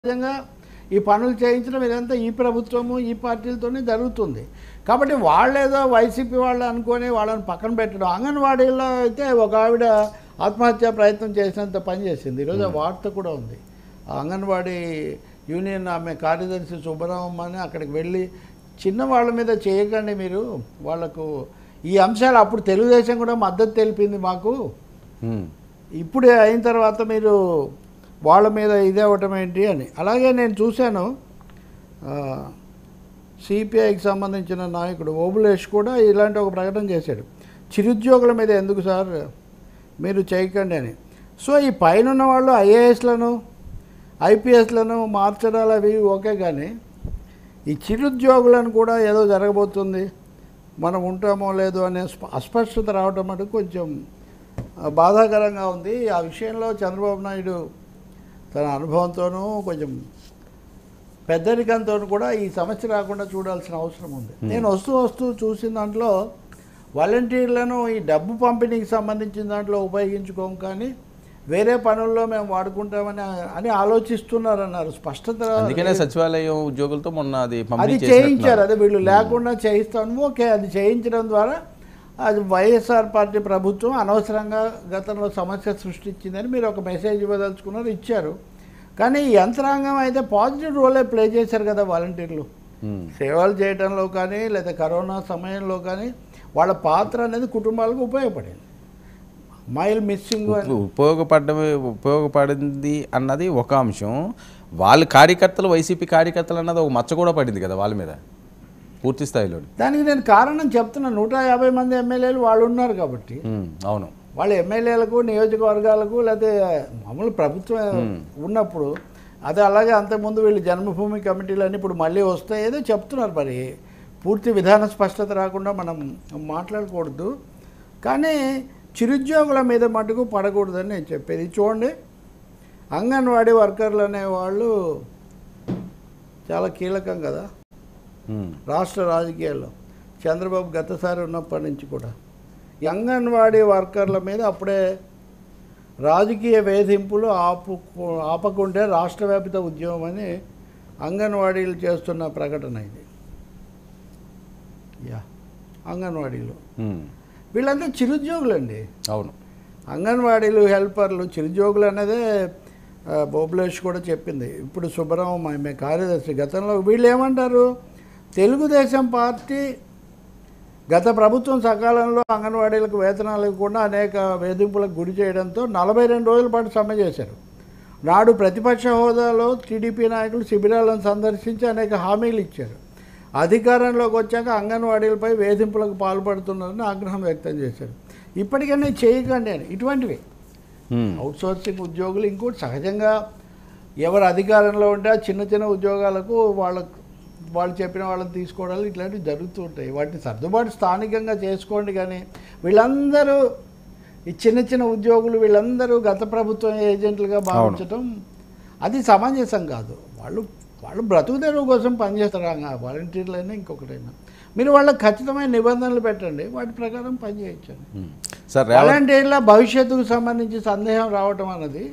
సహజంగా ఈ పనులు చేయించడం ఇదంతా ఈ ప్రభుత్వము ఈ పార్టీలతోనే జరుగుతుంది కాబట్టి వాళ్ళేదో వైసీపీ వాళ్ళు అనుకొని వాళ్ళని పక్కన పెట్టడం అంగన్వాడీలో అయితే ఒక ఆవిడ ఆత్మహత్య ప్రయత్నం చేసినంత పని చేసింది ఈరోజు ఆ వార్త కూడా ఉంది ఆ అంగన్వాడీ యూనియన్ ఆమె కార్యదర్శి సుబ్బరామమ్మ అని అక్కడికి వెళ్ళి చిన్న వాళ్ళ మీద చేయకండి మీరు వాళ్ళకు ఈ అంశాలు అప్పుడు తెలుగుదేశం కూడా మద్దతు తెలిపింది మాకు ఉమ్. ఇప్పుడు అయిన తర్వాత మీరు వాళ్ళ మీద ఇదే అవ్వటం ఏంటి అని అలాగే నేను చూశాను సిపిఐకి సంబంధించిన నాయకుడు ఓబులేష్ కూడా ఇలాంటి ఒక ప్రకటన చేశాడు చిరుద్యోగుల మీద ఎందుకు సార్ మీరు చేయకండి అని సో ఈ పైన ఉన్న వాళ్ళు ఐఏఎస్లను ఐపీఎస్లను మార్చడాలు అవి ఓకే కానీ ఈ చిరుద్యోగులను కూడా ఏదో జరగబోతుంది మనం ఉంటామో లేదో అనే స్ప- అస్పష్టత రావటం మటుకు కొంచెం ఆ, బాధాకరంగా ఉంది ఆ విషయంలో చంద్రబాబు నాయుడు తన అనుభవంతోనూ కొంచెం పెద్దరికంతో కూడా ఈ సమస్య రాకుండా చూడాల్సిన అవసరం ఉంది నేను వస్తూ వస్తూ చూసిన దాంట్లో వాలంటీర్లను ఈ డబ్బు పంపిణీకి సంబంధించిన దాంట్లో ఉపయోగించుకోం కానీ వేరే పనుల్లో మేము వాడుకుంటామని అని ఆలోచిస్తున్నారన్నారు స్పష్టత అందుకనే సచివాలయం ఉద్యోగులతో మొన్న అది అది పంపిణీ చేయించారు చేసినట్టున్నారు. అదే వీళ్ళు లేకుండా చేయిస్తాను ఓకే అది చేయించడం ద్వారా అది వైఎస్ఆర్ పార్టీ ప్రభుత్వం అనవసరంగా గతంలో సమస్య సృష్టించిందని మీరు ఒక మెసేజ్ ఇవ్వదలుచుకున్నారు ఇచ్చారు కానీ ఈ యంత్రాంగం అయితే పాజిటివ్ రోలే ప్లే చేశారు కదా వాలంటీర్లు ఉమ్. సేవలు చేయడంలో కానీ లేదా కరోనా సమయంలో కానీ వాళ్ళ పాత్ర అనేది కుటుంబాలకు ఉపయోగపడింది అమ్మాయిలు మిస్సింగ్ అని ఉపయోగపడమే ఉపయోగపడింది అన్నది ఒక అంశం వాళ్ళ కార్యకర్తలు వైసీపీ కార్యకర్తలు అన్నది ఒక మచ్చ కూడా పడింది కదా వాళ్ళ మీద పూర్తి స్థాయిలో దానికి నేను కారణం చెప్తున్నా నూట యాభై మంది ఎమ్మెల్యేలు వాళ్ళు ఉన్నారు కాబట్టి ఉమ్, అవును వాళ్ళ ఎమ్మెల్యేలకు నియోజకవర్గాలకు లేకపోతే మామూలు ప్రభుత్వం ఉన్నప్పుడు అదే అలాగే అంతకుముందు వీళ్ళు జన్మభూమి కమిటీలు అని ఇప్పుడు మళ్ళీ వస్తాయి ఏదో చెప్తున్నారు మరి పూర్తి విధాన స్పష్టత రాకుండా మనం మాట్లాడకూడదు కానీ చిరుద్యోగుల మీద మటుకు పడకూడదని నేను చెప్పేది చూడండి అంగన్వాడీ వర్కర్లు అనేవాళ్ళు చాలా కీలకం కదా ఉమ్, రాష్ట్ర రాజకీయాల్లో చంద్రబాబు గతసారి ఉన్నప్పటి నుంచి కూడా ఈ అంగన్వాడీ వర్కర్ల మీద అప్పుడే రాజకీయ వేధింపులు ఆపు ఆపకుంటే రాష్ట్ర వ్యాపిత ఉద్యమం అని అంగన్వాడీలు చేస్తున్న ప్రకటన ఇది యా అంగన్వాడీలు ఉమ్, వీళ్ళంతా చిరుద్యోగులండి అవును అంగన్వాడీలు హెల్పర్లు చిరుజోగులు అనేదే ఆ, బోబులేష్ కూడా చెప్పింది ఇప్పుడు సుబ్బరామ ఆమె కార్యదర్శి గతంలో వీళ్ళు ఏమంటారు తెలుగుదేశం పార్టీ గత ప్రభుత్వం సకాలంలో అంగన్వాడీలకు వేతనాలు ఇవ్వకుండా అనేక వేధింపులకు గురి చేయడంతో నలభై రెండు రోజుల పాటు సమ్మె చేశారు నాడు ప్రతిపక్ష హోదాలో టీడీపీ నాయకులు శిబిరాలను సందర్శించి అనేక హామీలు ఇచ్చారు అధికారంలోకి వచ్చాక అంగన్వాడీలపై వేధింపులకు పాల్పడుతున్నారని ఆగ్రహం వ్యక్తం చేశారు ఇప్పటికైనా చేయకండి అని ఇటువంటివి ఉమ్, అవుట్సోర్సింగ్ ఉద్యోగులు ఇంకోటి సహజంగా ఎవరు అధికారంలో ఉంటే ఆ చిన్న చిన్న ఉద్యోగాలకు వాళ్ళకు వాళ్ళు చెప్పిన వాళ్ళని తీసుకోవడాలు ఇట్లాంటివి జరుగుతూ ఉంటాయి వాటిని సర్దుబాటు స్థానికంగా చేసుకోండి కానీ వీళ్ళందరూ ఈ చిన్న చిన్న ఉద్యోగులు వీళ్ళందరూ గత ప్రభుత్వం ఏజెంట్లుగా భావించడం అది సమంజసం కాదు వాళ్ళు వాళ్ళు బ్రతుకు తెరువు కోసం పనిచేస్తారు ఆ వాలంటీర్లైనా ఇంకొకటైనా మీరు వాళ్ళకి ఖచ్చితమైన నిబంధనలు పెట్టండి వాటి ప్రకారం పనిచేయించండి ఉమ్. సార్ రేవంత్ వాలంటీర్ల భవిష్యత్తుకు సంబంధించి సందేహం రావటం అన్నది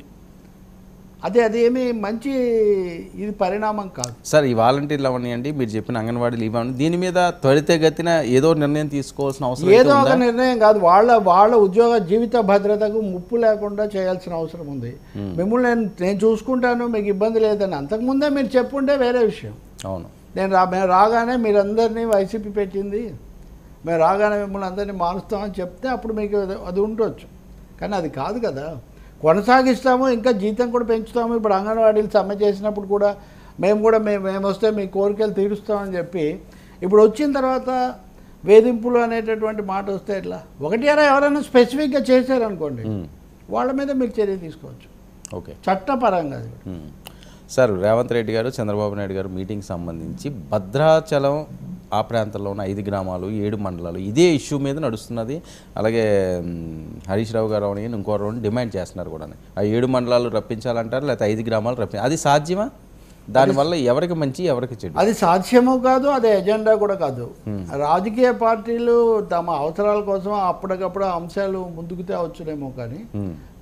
అది అది ఏమి మంచి ఇది పరిణామం కాదు సార్ ఈ వాలంటీర్లు అవనివ్వండి మీరు చెప్పిన అంగన్వాడీలు ఇవ్వండి దీని మీద త్వరితగతిన ఏదో నిర్ణయం తీసుకోవాల్సిన అవసరం అయితే ఏదో ఒక ఉందా? నిర్ణయం కాదు వాళ్ళ వాళ్ళ ఉద్యోగ జీవిత భద్రతకు ముప్పు లేకుండా చేయాల్సిన అవసరం ఉంది మిమ్మల్ని నేను నేను చూసుకుంటాను మీకు ఇబ్బంది లేదని అంతకుముందే మీరు చెప్పుంటే వేరే విషయం అవును నేను రా మేము రాగానే మీరందరినీ వైసీపీ పెట్టింది మేము రాగానే మిమ్మల్ని అందరినీ మారుస్తామని చెప్తే అప్పుడు మీకు అది- అది ఉండొచ్చు కానీ అది కాదు కదా కొనసాగిస్తాము ఇంకా జీతం కూడా పెంచుతాము ఇప్పుడు అంగన్వాడీలు సమ్మె చేసినప్పుడు కూడా మేము కూడా మేము మేము వస్తే మీ కోరికలు తీరుస్తామని చెప్పి ఇప్పుడు వచ్చిన తర్వాత వేధింపులు అనేటటువంటి మాట వస్తే ఎట్లా ఒకటి అరా ఎవరైనా స్పెసిఫిక్గా చేశారనుకోండి ఉమ్, వాళ్ళ మీద మీరు చర్య తీసుకోవచ్చు ఓకే చట్టపరంగా అది కూడా. ఉమ్. సార్ రేవంత్ రెడ్డి గారు చంద్రబాబు నాయుడు గారు మీటింగ్ సంబంధించి భద్రాచలం ఆ ప్రాంతంలో ఉన్న ఐదు గ్రామాలు ఏడు మండలాలు ఇదే ఇష్యూ మీద నడుస్తున్నది అలాగే మ్, హరీష్ రావు గారు అని ఇంకో రెండు డిమాండ్ చేస్తున్నారు కూడా ఆ ఏడు మండలాలు రప్పించాలంటారు లేకపోతే ఐదు గ్రామాలు రప్పి అది సాధ్యమా దానివల్ల ఎవరికి మంచి ఎవరికి చెడు అది సాధ్యము కాదు అది ఎజెండా కూడా కాదు రాజకీయ పార్టీలు తమ అవసరాల కోసం అప్పటికప్పుడు ఆ అంశాలు ముందుకు తేవచ్చునేమో కానీ ఉమ్,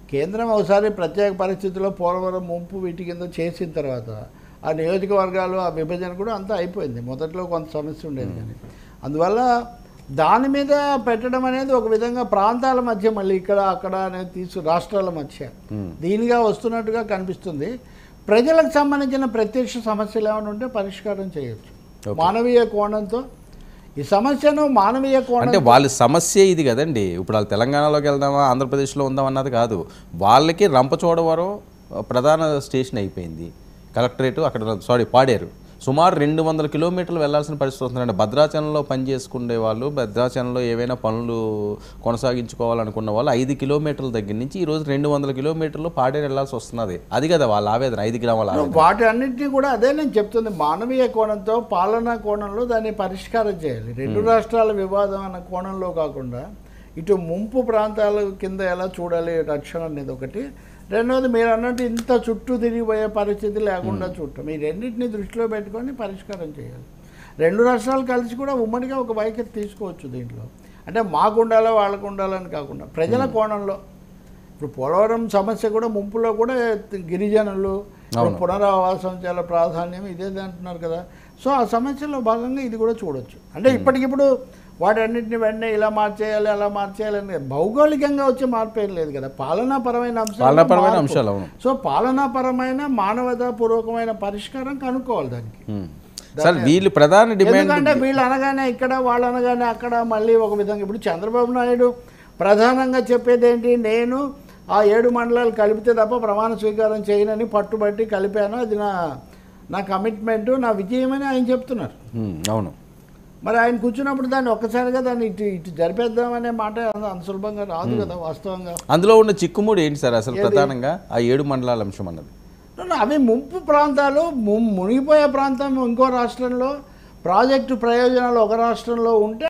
కేంద్రం ఒకసారి ప్రత్యేక పరిస్థితుల్లో పోలవరం ముంపు వీటి కింద చేసిన తర్వాత ఆ నియోజకవర్గాలు ఆ విభజన కూడా అంతా అయిపోయింది మొదట్లో కొంత సమస్య ఉండేది కానీ అందువల్ల దాని మీద పెట్టడం అనేది ఒక విధంగా ప్రాంతాల మధ్య మళ్ళీ ఇక్కడ అక్కడ అనేది తీసు రాష్ట్రాల మధ్య Hmm. దీనిగా వస్తున్నట్టుగా కనిపిస్తుంది ప్రజలకు సంబంధించిన ప్రత్యక్ష సమస్యలు ఏమైనా ఉంటే పరిష్కారం చేయొచ్చు Okay. మానవీయ కోణంతో ఈ సమస్యను మానవీయ అంటే కోణం వాళ్ళ సమస్య ఇది కదండి ఇప్పుడు వాళ్ళు తెలంగాణలోకి వెళ్దామా ఆంధ్రప్రదేశ్లో ఉందాం అన్నది కాదు వాళ్ళకి రంపచోడవరం ప్రధాన స్టేషన్ అయిపోయింది కలెక్టరేట్ అక్కడ సారీ పాడేరు సుమారు రెండు వందల కిలోమీటర్లు వెళ్ళాల్సిన పరిస్థితి వస్తుందండి భద్రాచలంలో పని చేసుకునే వాళ్ళు భద్రాచలంలో ఏవైనా పనులు కొనసాగించుకోవాలనుకున్న వాళ్ళు ఐదు కిలోమీటర్ల దగ్గర నుంచి ఈరోజు రెండు వందల కిలోమీటర్లు పాడేరు వెళ్ళాల్సి వస్తున్నది అది కదా వాళ్ళ ఆవేదన ఐదు గ్రామాల ఆవేదన వాటి అన్నింటినీ కూడా అదే నేను చెప్తుంది మానవీయ కోణంతో పాలనా కోణంలో దాన్ని పరిష్కారం చేయాలి రెండు రాష్ట్రాల వివాదం అన్న కోణంలో కాకుండా ఇటు ముంపు ప్రాంతాల కింద ఎలా చూడాలి రక్షణ అనేది ఒకటి రెండవది మీరు అన్నట్టు ఇంత చుట్టూ తిరిగిపోయే పరిస్థితి లేకుండా చూడటం ఈ రెండింటిని దృష్టిలో పెట్టుకొని పరిష్కారం చేయాలి రెండు రాష్ట్రాలు కలిసి కూడా ఉమ్మడిగా ఒక వైఖరి తీసుకోవచ్చు దీంట్లో అంటే మాకు ఉండాలో వాళ్ళకు ఉండాలని కాకుండా ప్రజల కోణంలో ఇప్పుడు పోలవరం సమస్య కూడా ముంపులో కూడా గిరిజనులు ఇప్పుడు పునరావాసం చాలా ప్రాధాన్యం ఇదే అంటున్నారు కదా సో ఆ సమస్యలో భాగంగా ఇది కూడా చూడొచ్చు అంటే ఇప్పటికిప్పుడు వాటన్నిటిని వెంటనే ఇలా మార్చేయాలి అలా మార్చేయాలి అని భౌగోళికంగా వచ్చే మార్పు ఏం లేదు కదా పాలనాపరమైన అంశాలు పాలనాపరమైన మార్పు. అంశాలు అవును సో పాలనాపరమైన మానవతాపూర్వకమైన పరిష్కారం కనుక్కోవాలి దానికి ఉమ్. సార్ వీళ్ళు ప్రధాన డిమాండ్ ఎందుకంటే వీళ్ళు అనగానే ఇక్కడ వాళ్ళు అనగానే అక్కడ మళ్ళీ ఒక విధంగా ఇప్పుడు చంద్రబాబు నాయుడు ప్రధానంగా చెప్పేది ఏంటి నేను ఆ ఏడు మండలాలు కలిపితే తప్ప ప్రమాణ స్వీకారం చేయనని పట్టుబట్టి కలిపాను అది నా నా కమిట్మెంట్ నా విజయమని ఆయన చెప్తున్నారు ఉమ్, అవును మరి ఆయన కూర్చున్నప్పుడు దాన్ని ఒక్కసారిగా దాన్ని ఇటు ఇటు జరిపేద్దామనే మాట అంత అంత సులభంగా రాదు కదా వాస్తవంగా అందులో ఉన్న చిక్కుముడి ఏంటి సార్ అసలు ప్రధానంగా ఆ ఏడు మండలాల అంశం అన్నది అవి ముంపు ప్రాంతాలు ము- మునిగిపోయే ప్రాంతం ఇంకో రాష్ట్రంలో ప్రాజెక్టు ప్రయోజనాలు ఒక రాష్ట్రంలో ఉంటే